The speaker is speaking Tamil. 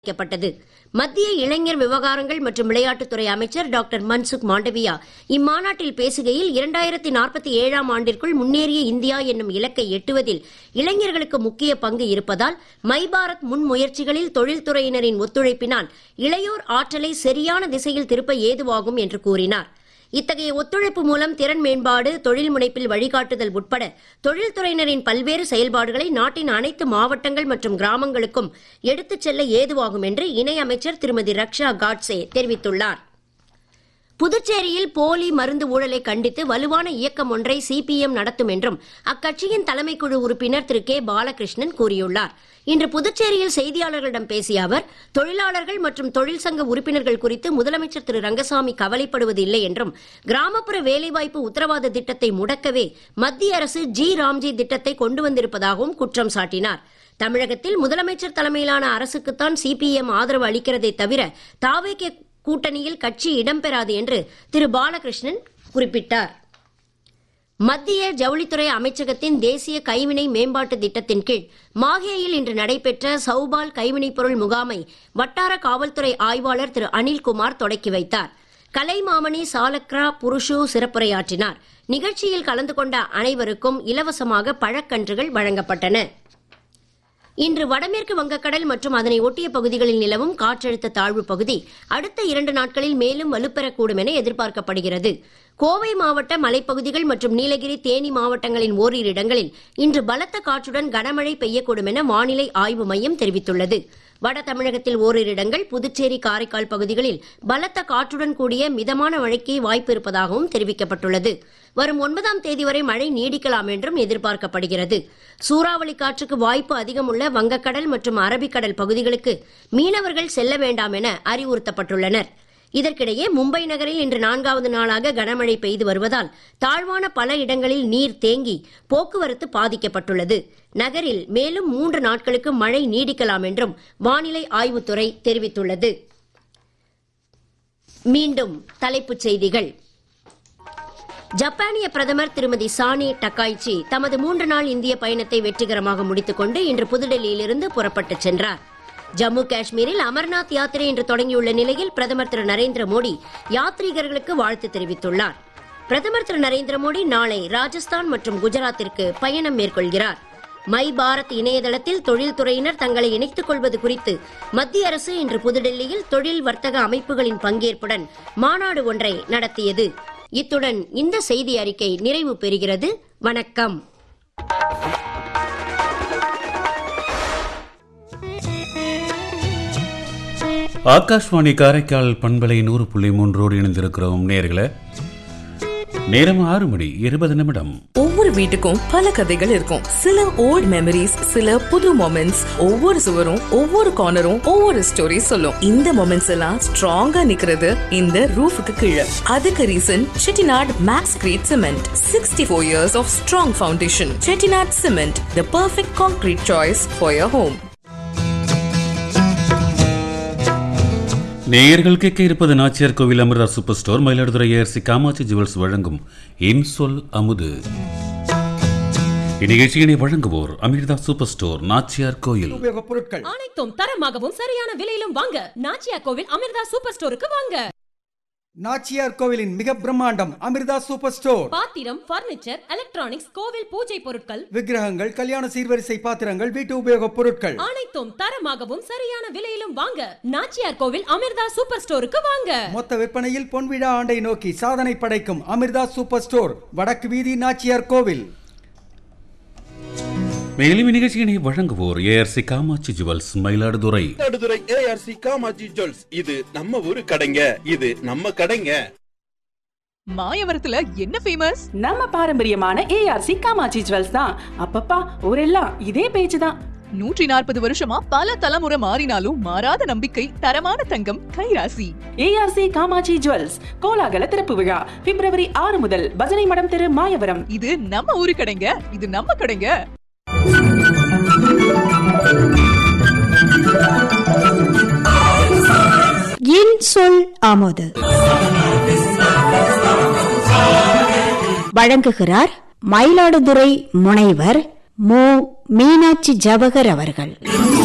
அறிவிக்கப்பட்டது மத்திய இளைஞர் விவகாரங்கள் மற்றும் விளையாட்டுத்துறை அமைச்சர் டாக்டர் மன்சுக் மாண்டவியா இம்மாநாட்டில் பேசுகையில் இரண்டாயிரத்தி நாற்பத்தி ஏழாம் ஆண்டிற்குள் முன்னேறிய இந்தியா என்னும் இலக்கை எட்டுவதில் இளைஞர்களுக்கு முக்கிய பங்கு இருப்பதால் மை பாரத் முன்முயற்சிகளில் தொழில்துறையினரின் ஒத்துழைப்பினால் இளையோர் ஆற்றலை சரியான திசையில் திருப்ப ஏதுவாகும் என்று கூறினார் இத்தகைய ஒத்துழைப்பு மூலம் திறன் மேம்பாடு தொழில் முனைப்பில் வழிகாட்டுதல் உட்பட தொழில்துறையினரின் பல்வேறு செயல்பாடுகளை நாட்டின் அனைத்து மாவட்டங்கள் மற்றும் கிராமங்களுக்கும் எடுத்துச் செல்ல ஏதுவாகும் என்று இணையமைச்சர் திருமதி ரக்ஷா காட்சே தெரிவித்துள்ளார் புதுச்சேரியில் போலி மருந்து ஊழலை கண்டித்து வலுவான இயக்கம் ஒன்றை சிபிஎம் நடத்தும் என்றும் அக்கட்சியின் தலைமைக்குழு உறுப்பினர் திரு கே பாலகிருஷ்ணன் கூறியுள்ளார் இன்று புதுச்சேரியில் செய்தியாளர்களிடம் பேசிய அவர் தொழிலாளர்கள் மற்றும் தொழிற்சங்க உறுப்பினர்கள் குறித்து முதலமைச்சர் திரு ரங்கசாமி கவலைப்படுவது இல்லை என்றும் கிராமப்புற வேலைவாய்ப்பு உத்தரவாத திட்டத்தை முடக்கவே மத்திய அரசு ஜி ராம்ஜி திட்டத்தை கொண்டு வந்திருப்பதாகவும் குற்றம் சாட்டினார் தமிழகத்தில் முதலமைச்சர் தலைமையிலான அரசுக்குத்தான் சிபிஎம் ஆதரவு அளிக்கிறதை தவிர தாவேகே கூட்டணியில் கட்சி இடம்பெறாது என்று திரு பாலகிருஷ்ணன் குறிப்பிட்டார் மத்திய ஜவுளித்துறை அமைச்சகத்தின் தேசிய கைவினை மேம்பாட்டு திட்டத்தின் கீழ் மாஹேயில் இன்று நடைபெற்ற சௌபால் கைவினைப் பொருள் முகாமை வட்டார காவல்துறை ஆய்வாளர் திரு அனில்குமார் தொடக்கி வைத்தார் கலைமாமணி சாலக்ரா புருஷு சிறப்புரையாற்றினார் நிகழ்ச்சியில் கலந்து கொண்ட அனைவருக்கும் இலவசமாக பழக்கன்றுகள் வழங்கப்பட்டன இன்று வடமேற்கு வங்கக்கடல் மற்றும் அதனை ஒட்டிய பகுதிகளில் நிலவும் காற்றழுத்த தாழ்வு பகுதி அடுத்த இரண்டு நாட்களில் மேலும் வலுப்பெறக்கூடும் என எதிர்பார்க்கப்படுகிறது கோவை மாவட்ட மலைப்பகுதிகள் மற்றும் நீலகிரி தேனி மாவட்டங்களின் ஓரிரு இடங்களில் இன்று பலத்த காற்றுடன் கனமழை பெய்யக்கூடும் என வானிலை ஆய்வு மையம் தெரிவித்துள்ளது வட தமிழகத்தில் ஓரிரு இடங்கள் புதுச்சேரி காரைக்கால் பகுதிகளில் பலத்த காற்றுடன் கூடிய மிதமான மழைக்கு வாய்ப்பு இருப்பதாகவும் தெரிவிக்கப்பட்டுள்ளது வரும் ஒன்பதாம் தேதி வரை மழை நீடிக்கலாம் என்றும் எதிர்பார்க்கப்படுகிறது சூறாவளி காற்றுக்கு வாய்ப்பு அதிகமுள்ள வங்கக்கடல் மற்றும் அரபிக்கடல் பகுதிகளுக்கு மீனவர்கள் செல்ல வேண்டாம் என அறிவுறுத்தப்பட்டுள்ளனர் இதற்கிடையே மும்பை நகரில் இன்று நான்காவது நாளாக கனமழை பெய்து வருவதால் தாழ்வான பல இடங்களில் நீர் தேங்கி போக்குவரத்து பாதிக்கப்பட்டுள்ளது நகரில் மேலும் மூன்று நாட்களுக்கு மழை நீடிக்கலாம் என்றும் வானிலை ஆய்வுத்துறை தெரிவித்துள்ளது மீண்டும் தலைப்புச் செய்திகள் ஜப்பானிய பிரதமர் திருமதி சானி டக்காய்ச்சி தமது மூன்று நாள் இந்திய பயணத்தை வெற்றிகரமாக முடித்துக்கொண்டு இன்று புதுடெல்லியிலிருந்து புறப்பட்டுச் சென்றார் ஜம்மு காஷ்மீரில் அமர்நாத் யாத்திரை இன்று தொடங்கியுள்ள நிலையில் பிரதமர் திரு நரேந்திர மோடி யாத்ரீகர்களுக்கு வாழ்த்து தெரிவித்துள்ளார் பிரதமர் திரு நரேந்திர மோடி நாளை ராஜஸ்தான் மற்றும் குஜராத்திற்கு பயணம் மேற்கொள்கிறார் மை பாரத் இணையதளத்தில் தொழில்துறையினர் தங்களை இணைத்துக் கொள்வது குறித்து மத்திய அரசு இன்று புதுடெல்லியில் தொழில் வர்த்தக அமைப்புகளின் பங்கேற்புடன் மாநாடு ஒன்றை நடத்தியது இத்துடன் இந்த செய்தி அறிக்கை நிறைவு பெறுகிறது வணக்கம் ஆகாஷ்வாணி காரைக்கால் பண்பலை நூறு புள்ளி மூன்றோடு இணைந்திருக்கிறோம் நேர்களே நேரம் ஆறு மணி இருபது நிமிடம் ஒவ்வொரு வீட்டுக்கும் பல கதைகள் இருக்கும் சில ஓல்ட் மெமரிஸ் சில புது மொமெண்ட்ஸ் ஒவ்வொரு சுவரும் ஒவ்வொரு கார்னரும் ஒவ்வொரு ஸ்டோரி சொல்லும் இந்த மொமெண்ட்ஸ் எல்லாம் ஸ்ட்ராங்கா நிக்கிறது இந்த ரூஃபுக்கு கீழே அதுக்கு reason Chettinad maxcrete cement sixty four years of strong foundation Chettinad cement the perfect concrete choice for your home நேயர்கள் கேட்க இருப்பது Nachiyar Kovil Amirtha super store Mayiladuthurai ARC Kamatchi jewels வழங்கும் இன்சொல் அமுது இந்நிகழ்ச்சியினை வழங்குவோர் அமிர்தா சூப்பர் ஸ்டோர் நாச்சியார் கோயில் உபயோகப் பொருட்கள் அனைத்தும் தரமாகவும் சரியான விலையிலும் வாங்க நாச்சியா கோவில் அமிர்தா சூப்பர் ஸ்டோருக்கு வாங்க நாச்சியார் கோவிலின் மிக பிரம்மாண்டம் அமிர்தா சூப்பர் ஸ்டோர் பாத்திரம் பர்னிச்சர் எலக்ட்ரானிக்ஸ் கோவில் பூஜை பொருட்கள் விக்கிரகங்கள் கல்யாண சீர்வரிசை பாத்திரங்கள் வீட்டு உபயோகப் பொருட்கள் அனைத்தும் தரமாகவும் சரியான விலையிலும் வாங்க நாச்சியார் கோவில் அமிர்தா சூப்பர் ஸ்டோருக்கு வாங்க மொத்த விற்பனையில் பொன்விழா ஆண்டை நோக்கி சாதனை படைக்கும் அமிர்தா சூப்பர் ஸ்டோர் வடக்கு வீதி நாச்சியார் கோவில் மேலும் இந்நிகழ்ச்சியினை வழங்குவோர் ARC Kamatchi jewels Mayiladuthurai Mayiladuthurai ARC Kamatchi jewels இது நம்ம ஊரு கடைங்க இது நம்ம கடைங்க மாயவரத்துல என்ன ஃபேமஸ் நம்ம பாரம்பரியமான ஏஆர்சி காமாட்சி ஜுவல்ஸ் தான் அப்பப்பா ஊரெல்லாம் இதே பேச்சு தான் நூற்றி நாற்பது வருஷமா பல தலைமுறை மாறினாலும் மாறாத நம்பிக்கை தரமான தங்கம் கைராசி ஏஆர்சி காமாட்சி ஜுவல்ஸ் கோலாகல திறப்பு விழா பிப்ரவரி ஆறு முதல் பஜனை மடம் தெரு மாயவரம் இது நம்ம ஊரு கடைங்க இது நம்ம கடைங்க என் சொல் ஆமோது வழங்குகிறார் மயிலாடுதுறை முனைவர் மு மீனாட்சி ஜவஹர் அவர்கள்